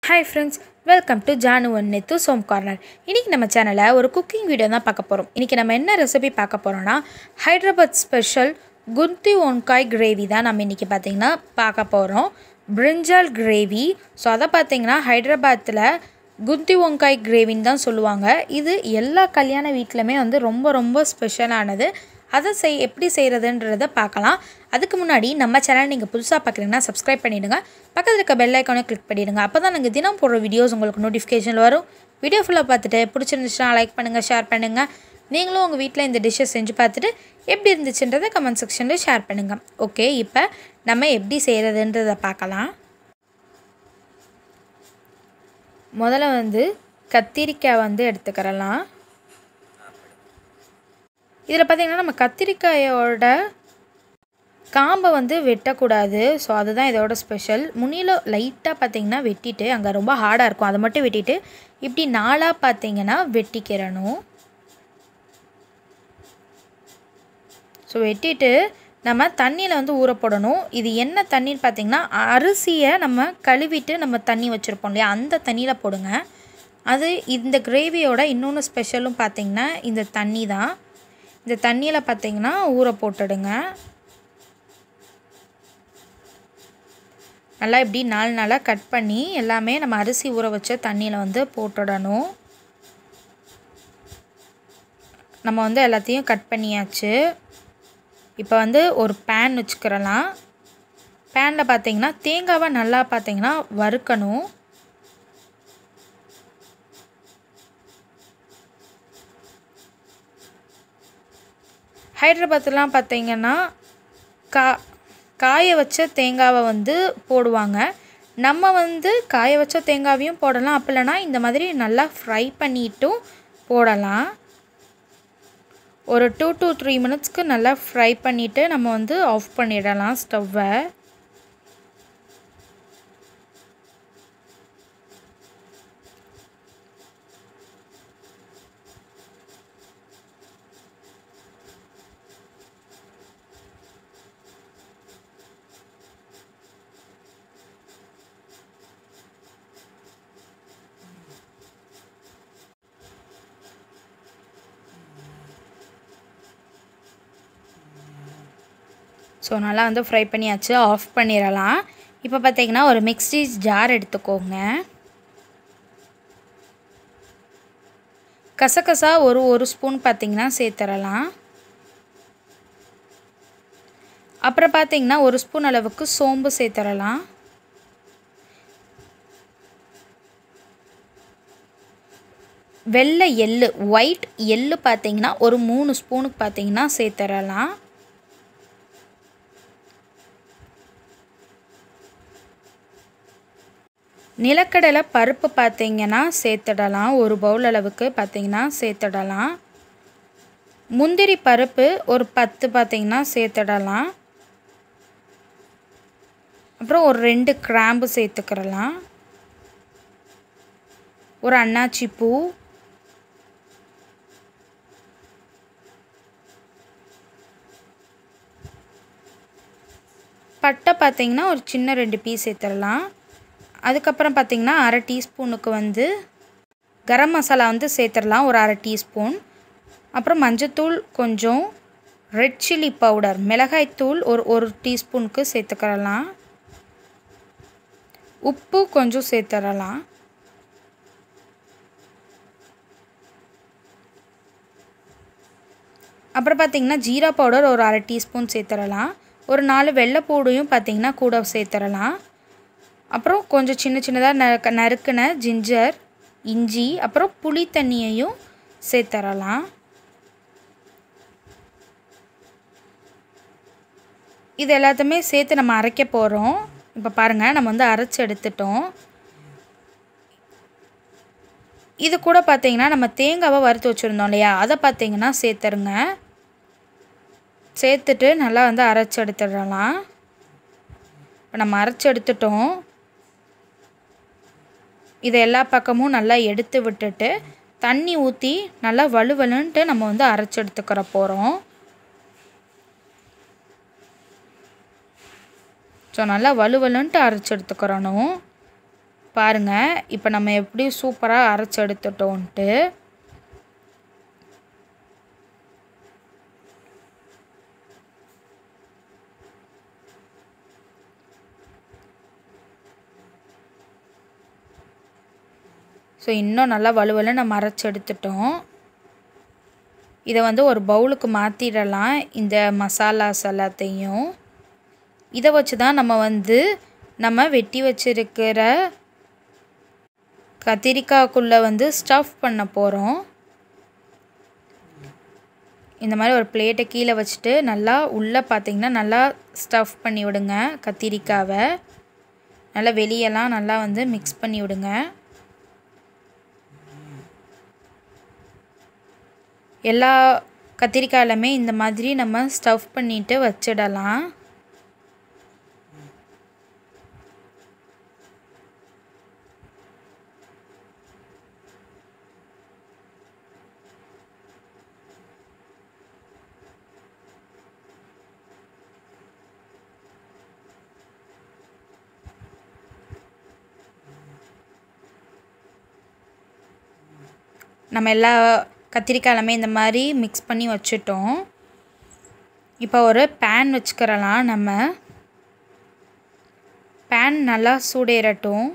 hi friends welcome to Janu ஒன் நெத்து சோம் கார்னர் இன்றைக்கி நம்ம சேனலில் ஒரு குக்கிங் வீடியோ தான் பார்க்க போகிறோம் இன்றைக்கி நம்ம என்ன ரெசிபி பார்க்க போகிறோன்னா ஹைதராபாத் ஸ்பெஷல் குந்தி ஒன்காய் கிரேவி தான் நம்ம இன்றைக்கி பார்த்திங்கன்னா பார்க்க போகிறோம் பிரிஞ்சால் கிரேவி ஸோ அதை பார்த்திங்கன்னா ஹைதராபாத்தில் குந்தி ஒன்காய் கிரேவின்னு தான் சொல்லுவாங்க இது எல்லா கல்யாண வீட்டிலுமே வந்து ரொம்ப ரொம்ப ஸ்பெஷலானது அதை செய் எப்படி செய்கிறதுன்றத பார்க்கலாம் அதுக்கு முன்னாடி நம்ம சேனல் நீங்கள் புதுசாக பார்க்குறீங்கன்னா சப்ஸ்கிரைப் பண்ணிவிடுங்க பக்கத்தில் இருக்க பெல் ஐக்கானை கிளிக் பண்ணிவிடுங்க அப்போ தான் நாங்கள் தினம் போடுற வீடியோஸ் உங்களுக்கு நோட்டிஃபிகேஷன் வரும் வீடியோ ஃபுல்லாக பார்த்துட்டு பிடிச்சிருந்துச்சுன்னா லைக் பண்ணுங்கள் ஷேர் பண்ணுங்கள் நீங்களும் உங்கள் வீட்டில் இந்த டிஷ்ஷை செஞ்சு பார்த்துட்டு எப்படி இருந்துச்சுன்றதை கமெண்ட் செக்ஷனில் ஷேர் பண்ணுங்கள் ஓகே இப்போ நம்ம எப்படி செய்கிறதுன்றதை பார்க்கலாம் முதல்ல வந்து கத்திரிக்காய் வந்து எடுத்துக்கிறலாம் இதில் பார்த்திங்கன்னா நம்ம கத்திரிக்காயோட காம்பை வந்து வெட்டக்கூடாது ஸோ அதுதான் இதோட ஸ்பெஷல் முனியில் லைட்டாக பார்த்திங்கன்னா வெட்டிட்டு அங்கே ரொம்ப ஹார்டாக இருக்கும் அதை மட்டும் வெட்டிட்டு இப்படி நாளாக பார்த்திங்கன்னா வெட்டிக்கிறணும் ஸோ வெட்டிட்டு நம்ம தண்ணியில் வந்து ஊற போடணும் இது என்ன தண்ணின்னு பார்த்திங்கன்னா அரிசியை நம்ம கழுவிட்டு நம்ம தண்ணி வச்சுருப்போம் இல்லையா அந்த தண்ணியில் போடுங்க அது இந்த கிரேவியோட இன்னொன்று ஸ்பெஷலும் பார்த்திங்கன்னா இந்த தண்ணி தான் இந்த தண்ணியில் பார்த்திங்கன்னா ஊற போட்டுடுங்க நல்லா இப்படி நாலு நாளாக கட் பண்ணி எல்லாமே நம்ம அரிசி ஊற வச்ச தண்ணியில் வந்து போட்டுடணும் நம்ம வந்து எல்லாத்தையும் கட் பண்ணியாச்சு இப்போ வந்து ஒரு பேன் வச்சுக்கிறலாம் பேனில் பார்த்தீங்கன்னா தேங்காவை நல்லா பார்த்தீங்கன்னா வறுக்கணும் ஹைதராபாத்லாம் பார்த்தீங்கன்னா கா காய வச்ச தேங்காவை வந்து போடுவாங்க நம்ம வந்து காய வச்ச தேங்காவையும் போடலாம் அப்படி இல்லைனா இந்த மாதிரி நல்லா ஃப்ரை பண்ணிட்டும் போடலாம் ஒரு டூ டு த்ரீ மினிட்ஸ்க்கு நல்லா ஃப்ரை பண்ணிவிட்டு நம்ம வந்து ஆஃப் பண்ணிடலாம் ஸ்டவ்வை ஸோ நல்லா வந்து ஃப்ரை பண்ணியாச்சு ஆஃப் பண்ணிடலாம் இப்போ பார்த்தீங்கன்னா ஒரு மிக்ஸி ஜார் எடுத்துக்கோங்க கசகசா ஒரு ஒரு ஸ்பூன் பார்த்திங்கன்னா சேர்த்துடலாம் அப்புறம் பார்த்திங்கன்னா ஒரு ஸ்பூன் அளவுக்கு சோம்பு சேர்த்துடலாம் வெள்ளை எள்ளு ஒயிட் எள்ளு பார்த்திங்கன்னா ஒரு மூணு ஸ்பூனுக்கு பார்த்திங்கன்னா சேர்த்துடலாம் நிலக்கடலை பருப்பு பார்த்திங்கன்னா சேர்த்துடலாம் ஒரு பவுல் அளவுக்கு பார்த்திங்கன்னா சேர்த்துடலாம் முந்திரி பருப்பு ஒரு பத்து பார்த்திங்கன்னா சேர்த்துடலாம் அப்புறம் ஒரு ரெண்டு கிராம்பு சேர்த்துக்கிறலாம் ஒரு அன்னாச்சி பூ பட்டை பார்த்திங்கன்னா ஒரு சின்ன ரெண்டு பீஸ் சேர்த்துடலாம் அதுக்கப்புறம் பார்த்திங்கன்னா அரை டீஸ்பூனுக்கு வந்து கரம் மசாலா வந்து சேர்த்துடலாம் ஒரு அரை டீஸ்பூன் அப்புறம் மஞ்சத்தூள் கொஞ்சம் ரெட் சில்லி பவுடர் மிளகாய்த்தூள் ஒரு ஒரு டீஸ்பூனுக்கு சேர்த்துக்கிறலாம் உப்பு கொஞ்சம் சேர்த்துடலாம் அப்புறம் பார்த்திங்கன்னா ஜீரா பவுடர் ஒரு அரை டீஸ்பூன் சேர்த்துடலாம் ஒரு நாலு வெள்ளைப்பூடையும் பார்த்திங்கன்னா கூட சேர்த்துடலாம் அப்புறம் கொஞ்சம் சின்ன சின்னதாக நறுக்க நறுக்கின ஜிஞ்சர் இஞ்சி அப்புறம் புளி தண்ணியையும் சேர்த்துறலாம் இது எல்லாத்தையுமே சேர்த்து நம்ம அரைக்க போகிறோம் இப்போ பாருங்கள் நம்ம வந்து அரைச்சி எடுத்துட்டோம் இது கூட பார்த்திங்கன்னா நம்ம தேங்காவை வறுத்து வச்சுருந்தோம் இல்லையா அதை பார்த்திங்கன்னா சேர்த்துருங்க சேர்த்துட்டு நல்லா வந்து அரைச்சி எடுத்துடலாம் இப்போ நம்ம அரைச்சி எடுத்துட்டோம் இதை எல்லா பக்கமும் நல்லா எடுத்து விட்டுட்டு தண்ணி ஊற்றி நல்லா வலுவலுன்ட்டு நம்ம வந்து அரைச்சி எடுத்துக்கிற போகிறோம் ஸோ நல்லா வலுவலுன்ட்டு அரைச்சி எடுத்துக்கிறணும் பாருங்கள் இப்போ நம்ம எப்படி சூப்பராக அரைச்சி எடுத்துட்டோன்ட்டு ஸோ இன்னும் நல்லா வலுவலு நம்ம அரைச்சி எடுத்துட்டோம் இதை வந்து ஒரு பவுலுக்கு மாற்றிடலாம் இந்த மசாலாஸ் எல்லாத்தையும் இதை வச்சு தான் நம்ம வந்து நம்ம வெட்டி வச்சிருக்கிற கத்திரிக்காய்க்குள்ளே வந்து ஸ்டஃப் பண்ண போகிறோம் இந்த மாதிரி ஒரு பிளேட்டை கீழே வச்சுட்டு நல்லா உள்ளே பார்த்தீங்கன்னா நல்லா ஸ்டஃப் பண்ணி விடுங்க கத்திரிக்காவை நல்லா வெளியெல்லாம் நல்லா வந்து மிக்ஸ் பண்ணி விடுங்க எல்லா கத்திரிக்காயிலுமே இந்த மாதிரி நம்ம ஸ்டஃப் பண்ணிவிட்டு வச்சிடலாம் நம்ம எல்லா கத்திரிக்காய் எல்லாமே இந்த மாதிரி மிக்ஸ் பண்ணி வச்சுட்டோம் இப்போ ஒரு பேன் வச்சுக்கிறலாம் நம்ம பேன் நல்லா சூடேறட்டும்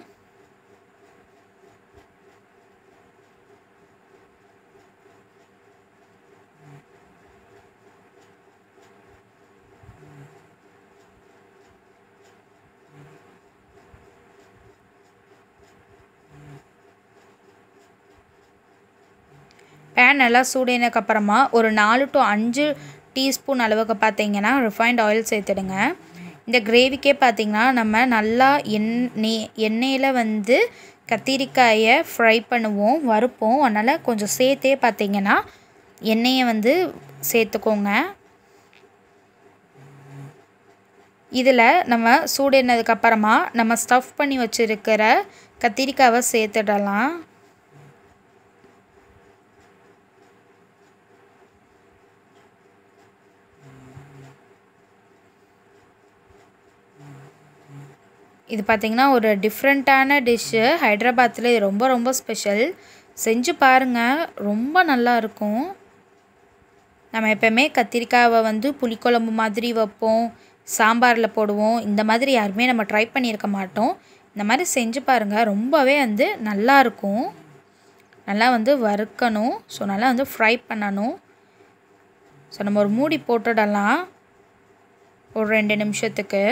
பேன் நல்லா சூடினதுக்கப்புறமா ஒரு நாலு டு அஞ்சு டீஸ்பூன் அளவுக்கு பார்த்தீங்கன்னா ரிஃபைண்ட் ஆயில் சேர்த்துடுங்க இந்த கிரேவிக்கே பார்த்திங்கன்னா நம்ம நல்லா எண்ணெய் எண்ணெயில் வந்து கத்திரிக்காயை ஃப்ரை பண்ணுவோம் வறுப்போம் அதனால் கொஞ்சம் சேர்த்தே பார்த்திங்கன்னா எண்ணெயை வந்து சேர்த்துக்கோங்க இதில் நம்ம சூடினதுக்கப்புறமா நம்ம ஸ்டஃப் பண்ணி வச்சுருக்கிற கத்திரிக்காவை சேர்த்துடலாம் இது பார்த்திங்கன்னா ஒரு டிஃப்ரெண்ட்டான டிஷ்ஷு ஹைதராபாத்தில் இது ரொம்ப ரொம்ப ஸ்பெஷல் செஞ்சு பாருங்கள் ரொம்ப நல்லா இருக்கும் நம்ம எப்போவுமே கத்திரிக்காவை வந்து புளிக்குழம்பு மாதிரி வைப்போம் சாம்பாரில் போடுவோம் இந்த மாதிரி யாருமே நம்ம ட்ரை பண்ணியிருக்க மாட்டோம் இந்த மாதிரி செஞ்சு பாருங்கள் ரொம்பவே வந்து நல்லா இருக்கும் நல்லா வந்து வறுக்கணும் ஸோ நல்லா வந்து ஃப்ரை பண்ணணும் ஸோ நம்ம ஒரு மூடி போட்டுடலாம் ஒரு ரெண்டு நிமிஷத்துக்கு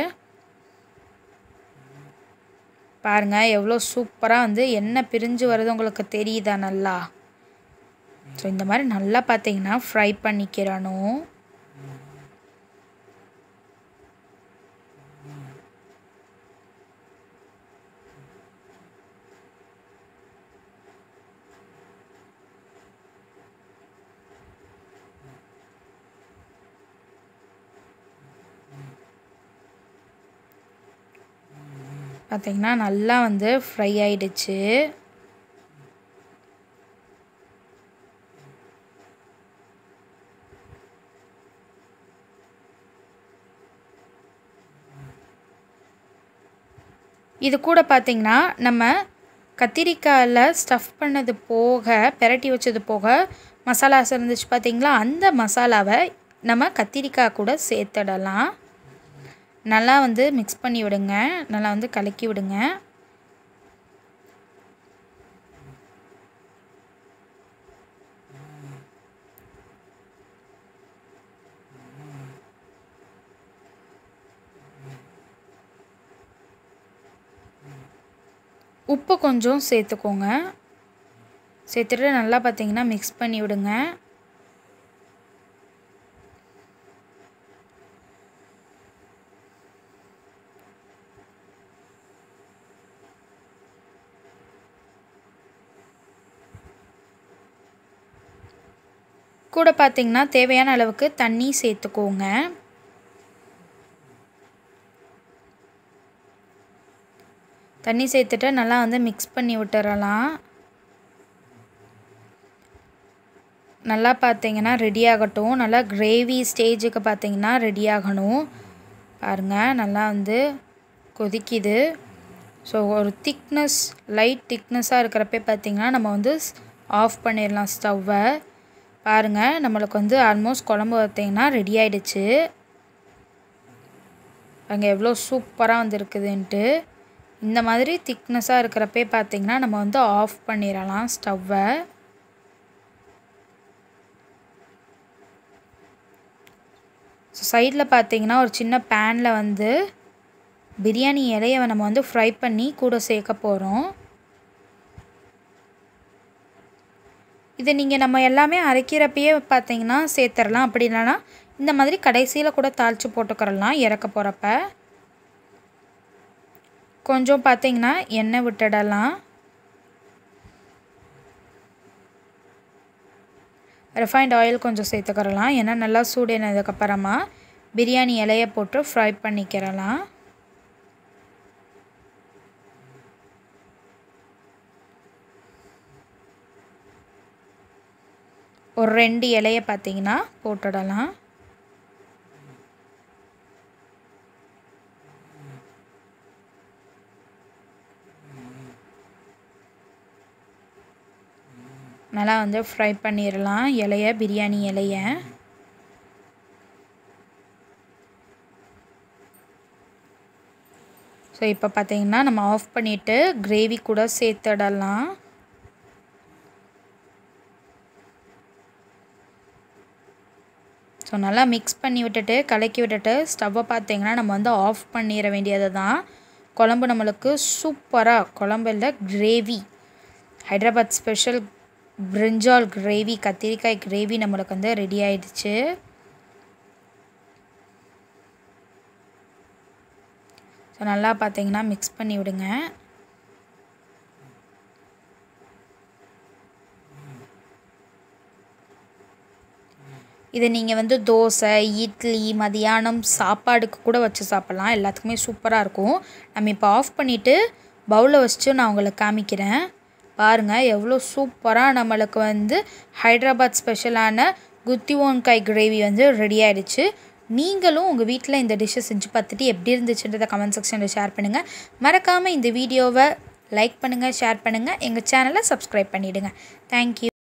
பாருங்கள் எவ்வளோ சூப்பராக வந்து எண்ணெய் பிரிஞ்சு வருது உங்களுக்கு தெரியுதா நல்லா ஸோ இந்த மாதிரி நல்லா பார்த்தீங்கன்னா ஃப்ரை பண்ணிக்கிறணும் பார்த்திங்கன்னா நல்லா வந்து ஃப்ரை ஆயிடுச்சு இது கூட பார்த்திங்கன்னா நம்ம கத்திரிக்காயில் ஸ்டஃப் பண்ணது போக பெரட்டி வச்சது போக மசாலாஸ் இருந்துச்சு பார்த்திங்களா அந்த மசாலாவை நம்ம கத்திரிக்காய் கூட சேர்த்துடலாம் நல்லா வந்து மிக்ஸ் பண்ணி விடுங்க நல்லா வந்து கலக்கி விடுங்க உப்பு கொஞ்சம் சேர்த்துக்கோங்க சேர்த்துட்டு நல்லா பார்த்தீங்கன்னா மிக்ஸ் பண்ணி விடுங்க கூட பார்த்திங்கன்னா தேவையான அளவுக்கு தண்ணி சேர்த்துக்கோங்க தண்ணி சேர்த்துட்டு நல்லா வந்து மிக்ஸ் பண்ணி விட்டுறலாம் நல்லா பார்த்தீங்கன்னா ரெடி ஆகட்டும் நல்லா கிரேவி ஸ்டேஜுக்கு பார்த்தீங்கன்னா ரெடி ஆகணும் பாருங்கள் நல்லா வந்து கொதிக்குது ஸோ ஒரு திக்னஸ் லைட் திக்னஸாக இருக்கிறப்பே பார்த்திங்கன்னா நம்ம வந்து ஆஃப் பண்ணிடலாம் ஸ்டவ்வை பாருங்கள் நம்மளுக்கு வந்து ஆல்மோஸ்ட் குழம்பு பார்த்திங்கன்னா ரெடி ஆகிடுச்சு அங்கே எவ்வளோ சூப்பராக வந்துருக்குதுன்ட்டு இந்த மாதிரி திக்னஸாக இருக்கிறப்பே பார்த்திங்கன்னா நம்ம வந்து ஆஃப் பண்ணிடலாம் ஸ்டவ்வை ஸோ சைடில் பார்த்தீங்கன்னா ஒரு சின்ன பேனில் வந்து பிரியாணி இலையை நம்ம வந்து ஃப்ரை பண்ணி கூட சேர்க்க போகிறோம் இதை நீங்கள் நம்ம எல்லாமே அரைக்கிறப்பயே பார்த்தீங்கன்னா சேர்த்துடலாம் அப்படி இல்லைன்னா இந்த மாதிரி கடைசியில் கூட தாளித்து போட்டுக்கிறலாம் இறக்க போகிறப்ப கொஞ்சம் பார்த்தீங்கன்னா எண்ணெய் விட்டுடலாம் ரிஃபைண்ட் ஆயில் கொஞ்சம் சேர்த்துக்கிறலாம் ஏன்னா நல்லா சூடினதுக்கப்புறமா பிரியாணி இலையை போட்டு ஃப்ரை பண்ணிக்கிறலாம் ஒரு ரெண்டு இலையை பார்த்தீங்கன்னா போட்டுடலாம் நல்லா வந்து ஃப்ரை பண்ணிடலாம் இலைய பிரியாணி இலைய ஸோ இப்போ பார்த்தீங்கன்னா நம்ம ஆஃப் பண்ணிவிட்டு கிரேவி கூட சேர்த்துடலாம் ஸோ நல்லா மிக்ஸ் பண்ணி விட்டுட்டு கலக்கி விட்டுட்டு ஸ்டவ்வை பார்த்தீங்கன்னா நம்ம வந்து ஆஃப் பண்ணிட வேண்டியது தான் குழம்பு நம்மளுக்கு சூப்பராக குழம்புல gravy Hyderabad special brinjal gravy கத்திரிக்காய் கிரேவி நம்மளுக்கு வந்து ரெடி ஆயிடுச்சு ஸோ நல்லா பார்த்தீங்கன்னா மிக்ஸ் பண்ணி விடுங்க இதை நீங்கள் வந்து தோசை இட்லி மதியானம் சாப்பாடுக்கு கூட வச்சு சாப்பிட்லாம் எல்லாத்துக்குமே சூப்பராக இருக்கும் நம்ம இப்போ ஆஃப் பண்ணிவிட்டு பவுலில் வச்சுட்டு நான் உங்களுக்கு காமிக்கிறேன் பாருங்கள் எவ்வளோ சூப்பராக நம்மளுக்கு வந்து ஹைதராபாத் ஸ்பெஷலான குத்தி ஓன்காய் கிரேவி வந்து ரெடி ஆகிடுச்சு நீங்களும் உங்கள் வீட்டில் இந்த டிஷ்ஷை செஞ்சு பார்த்துட்டு எப்படி இருந்துச்சுன்றதை கமெண்ட் செக்ஷனில் ஷேர் பண்ணுங்கள் மறக்காமல் இந்த வீடியோவை லைக் பண்ணுங்கள் ஷேர் பண்ணுங்கள் எங்கள் சேனலை சப்ஸ்கிரைப் பண்ணிவிடுங்க தேங்க்யூ